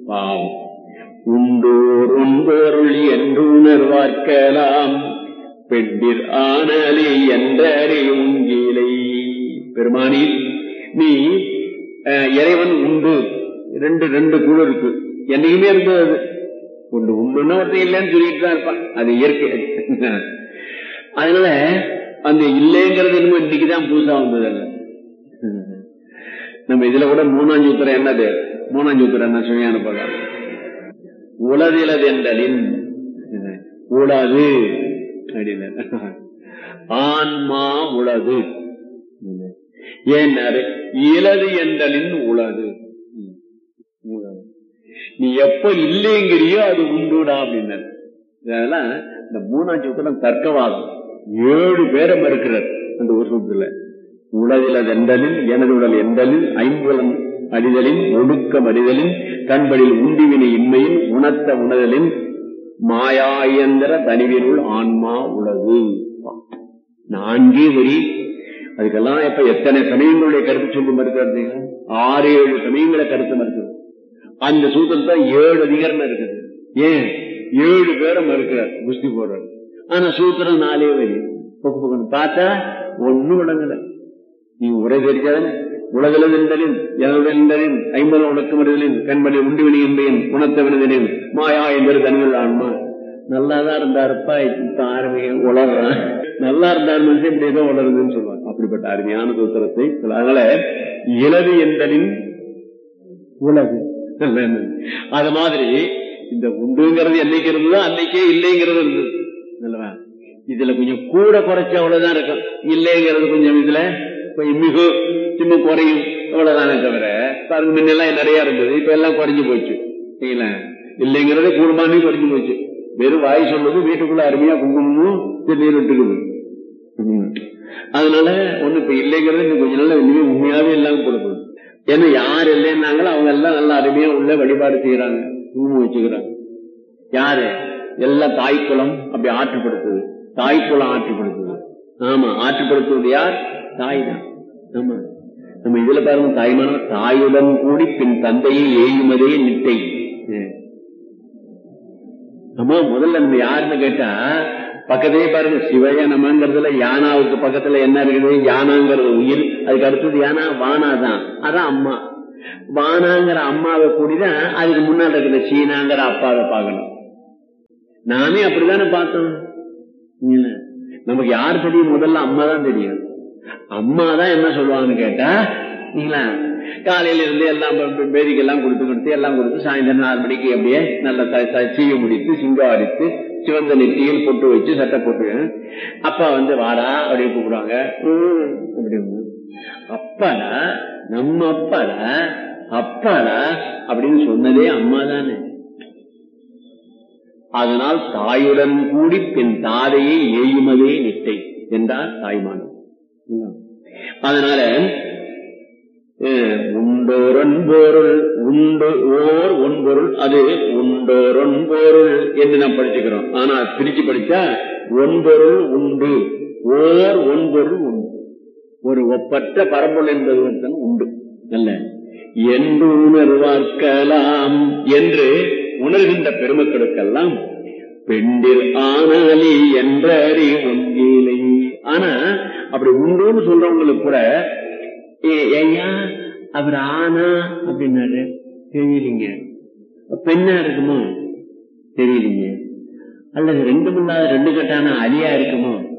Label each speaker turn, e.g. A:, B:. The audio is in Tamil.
A: பாவம் உண்டோர் உண்பொருள் என்று உணர்வார்க்கலாம் பெண்டிர் ஆனலி என்றறி உங்கிலை பெருமானி நீ அஹ், இறைவன் உண்டு ரெண்டு ரெண்டு குழு இருக்கு என்னைக்குமே இருந்தது அது உண்டு உண்டுன்னா ஒருத்தன் இல்லைன்னு சொல்லிட்டு தான் இருப்பான் அது இயற்கை அதனால அந்த இல்லைங்கிறது என்னமோ இன்னைக்குதான் புதுசா வந்தது அல்ல நம்ம இதுல கூட மூணாம் சூத்திரம் என்னது மூணாம் சூத்திரம் என்ன சுவையான பதம் உளதிலது என்றலின் உளது அப்படின்னு ஆன்மா உளது ஏன்னாரு இலது என்றலின் உளது உளது. நீ எப்ப இல்லைங்கிறியோ அது உண்டுடா அப்படின்னாரு இதெல்லாம் இந்த மூணாம் சூத்திரம் தர்க்கவாதம் ஏழு பேரை மறுக்கிறார் அந்த ஒரு சூத்திரத்துல உலகில எந்தலின் எனது உடல் எந்தலின் ஐம்புலம் அடிதலின் ஒடுக்கம் அடிதலின் கண்படில் உண்டிவினை இன்மையின் உணர்த்த உணதலின் மாயாயந்திர தனிவினுள் ஆன்மா உலகு நான்கே வரி அதுக்கெல்லாம் இப்ப எத்தனை சமயங்களுடைய கருத்து சொல்லி மறுக்கிறது ஆறு ஏழு சமயங்களை கருத்து மறுக்கிறது அந்த சூத்திரத்தை ஏழு அதிகாரம் இருக்குது ஏன் ஏழு பேரை மறுக்கிறார் குஸ்தி போடுறாரு ஆனா சூத்திரம் நாலே வரி பொக்கு பொக்குன்னு பார்த்தா ஒண்ணும் விளங்கல நீ உரை தெரிஞ்சாதானே உலகில் நின்றலின் எனதலின் ஐம்பது உனக்கு மனிதலின் கண்மணி உண்டு என்பேன் உணர்த்த வினதனின் மாயா என்பது தனிகள் ஆன்மா நல்லாதான் இருந்தாருப்பா இப்ப ஆரம்பிய உலகம் நல்லா இருந்தார் மனுஷன் இப்படி ஏதோ உலருதுன்னு சொல்லுவாங்க அப்படிப்பட்ட அருமையான சூத்திரத்தை சொல்ல- அதனால இலது என்பதின் உலகு அது மாதிரி இந்த உண்டுங்கிறது என்னைக்கு இருந்ததோ அன்னைக்கே இல்லைங்கிறது இருந்தது நல்லவா இதுல கொஞ்சம் கூட குறைச்ச அவ்வளவுதான் இருக்கும் இல்லைங்கிறது கொஞ்சம் இதுல கொஞ்சம் மிகு சின்ன குறையும் அவ்வளவுதானே தவிர பாருங்க முன்னெல்லாம் நிறைய இருந்தது இப்ப எல்லாம் குறைஞ்சு போச்சு சரிங்களா இல்லைங்கிறது கூடுமானே குறைஞ்சு போச்சு வெறும் வாய் சொல்றது வீட்டுக்குள்ள அருமையா குங்குமமும் திருநீர் விட்டுக்குது ம். அதனால ஒண்ணு இப்ப இல்லைங்கிறது இன்னும் கொஞ்ச நாள் இனிமே உண்மையாவே இல்லாம கொடுக்கணும் ஏன்னா யார் இல்லைன்னாங்களோ அவங்க எல்லாம் நல்லா அருமையா உள்ள வழிபாடு செய்யறாங்க குங்குமம் வச்சுக்கிறாங்க யாரு எல்லாம் தாய்க்குளம் அப்படி ஆற்றுப்படுத்துது தாய்க்குளம் ஆற்றுப்படுத்துது ஆமா ஆற்றுப்படுத்துவது யார் தாய் தான் ஆமா நம்ம இதுல பாருங்க தாய்மான தாயுடன் கூடி பின் தந்தையை ஏயுமதே நிட்டை ம். ஆமா முதல்ல நம்ம யாருன்னு கேட்டா பக்கத்திலே பாருங்க சிவய நமங்கிறதுல யானாவுக்கு பக்கத்துல என்ன இருக்குது யானாங்கிறது உயிர் அதுக்கு அடுத்தது யானா வானா தான் அதான் அம்மா வானாங்கிற அம்மாவை கூடிதான் அதுக்கு முன்னாடி இருக்கிற சீனாங்கிற அப்பாவை பார்க்கணும் நானே அப்படித்தானே பார்த்தோம் இல்ல. நமக்கு யார் தெரியும் முதல்ல அம்மா தான் தெரியும் அம்மா தான் என்ன சொல்லுவாங்கன்னு கேட்டா நீங்களா காலையில இருந்து எல்லாம் பேதிக்கெல்லாம் கொடுத்து கொடுத்து எல்லாம் கொடுத்து சாயந்தரம் நாலு மணிக்கு அப்படியே நல்ல த- த- சீவி முடித்து சிங்காரித்து சிவந்த நெத்தியில் பொட்டு வச்சு சட்டை போட்டு அப்பா வந்து வாடா அப்படின்னு கூப்பிடுவாங்க "ம்" அப்படின்னு அப்பாடா நம்ம அப்பாடா அப்பாடா அப்படின்னு சொன்னதே அம்மா தானே அதனால் தாயுடன் கூடி பின் தாதையை ஏயுமதே நிட்டை என்றார் தாய்மானம் அதனால அஹ், உண்டோரன் பொருள் உண்டு ஓர் ஒன்பொருள் அது உண்டோரன் பொருள் என்று நாம் படிச்சுக்கிறோம் ஆனா பிரிச்சு படிச்சா ஒன்பொருள் உண்டு ஓர் ஒன்பொருள் உண்டு ஒரு ஒப்பற்ற பரம்பொருள் என்பது ஒருத்தன் உண்டு அல்ல என்று உணர்வார்க்கலாம் என்று உணர்கின்ற பெருமக்களுக்கெல்லாம் பெண்டில் ஆனாலி என்ற அறி ஒன்றிலை ஆனா அப்படி உண்டுன்னு சொல்றவங்களுக்கு கூட "ஏ- ஐயா அவர் ஆனா அப்படின்னாரு தெரியலீங்க பெண்ணா இருக்குமோ தெரியலீங்க அல்லது ரெண்டும் இல்லாத ரெண்டு கட்டான அலியா இருக்குமோ